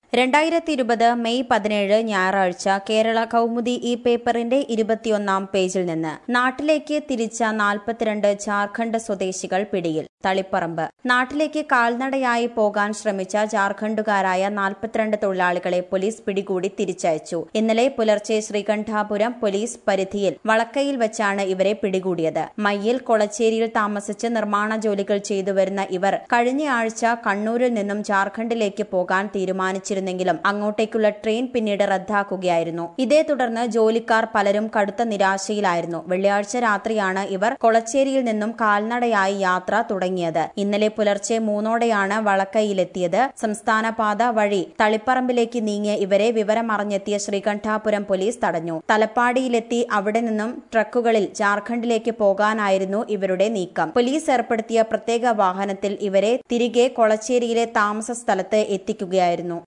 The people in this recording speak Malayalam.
രണ്ടായിരത്തി ഇരുപത് മെയ് പതിനേഴ് ഞായറാഴ്ച കേരള കൗമുദി ഈ പേപ്പറിന്റെ ഇരുപത്തിയൊന്നാം പേജിൽ നിന്ന് നാട്ടിലേക്ക് തിരിച്ച നാൽപ്പത്തിരണ്ട് ജാർഖണ്ഡ് സ്വദേശികൾ പിടിയിൽ തളിപ്പറമ്പ് നാട്ടിലേക്ക് കാൽനടയായി പോകാൻ ശ്രമിച്ച ജാർഖണ്ഡുകാരായ നാൽപ്പത്തിരണ്ട് തൊഴിലാളികളെ പോലീസ് പിടികൂടി തിരിച്ചയച്ചു ഇന്നലെ പുലർച്ചെ ശ്രീകണ്ഠാപുരം പോലീസ് പരിധിയിൽ വളക്കയിൽ വെച്ചാണ് ഇവരെ പിടികൂടിയത് മയ്യിൽ കൊളച്ചേരിയിൽ താമസിച്ച് നിർമ്മാണ ജോലികൾ ചെയ്തുവരുന്ന ഇവർ കഴിഞ്ഞയാഴ്ച കണ്ണൂരിൽ നിന്നും ജാർഖണ്ഡിലേക്ക് പോകാൻ തീരുമാനിച്ചിരുന്നെങ്കിലും അങ്ങോട്ടേക്കുള്ള ട്രെയിൻ പിന്നീട് റദ്ദാക്കുകയായിരുന്നു ഇതേ തുടർന്ന് ജോലിക്കാർ പലരും കടുത്ത നിരാശയിലായിരുന്നു വെള്ളിയാഴ്ച രാത്രിയാണ് ഇവർ കൊളച്ചേരിയിൽ നിന്നും കാൽനടയായി യാത്ര തുടങ്ങിയത് ഇന്നലെ പുലർച്ചെ മൂന്നോടെയാണ് വളക്കയിലെത്തിയത് സംസ്ഥാന പാത വഴി തളിപ്പറമ്പിലേക്ക് നീങ്ങിയ ഇവരെ വിവരമറിഞ്ഞെത്തിയ ശ്രീകണ്ഠാപുരം പോലീസ് തടഞ്ഞു തലപ്പാടിയിലെത്തി അവിടെ നിന്നും ട്രക്കുകളിൽ ജാർഖണ്ഡിലേക്ക് പോകാനായിരുന്നു ഇവരുടെ നീക്കം പോലീസ് ഏർപ്പെടുത്തിയ പ്രത്യേക വാഹനത്തിൽ ഇവരെ തിരികെ കൊളച്ചേരിയിലെ താമസ സ്ഥലത്ത് എത്തിക്കുകയായിരുന്നു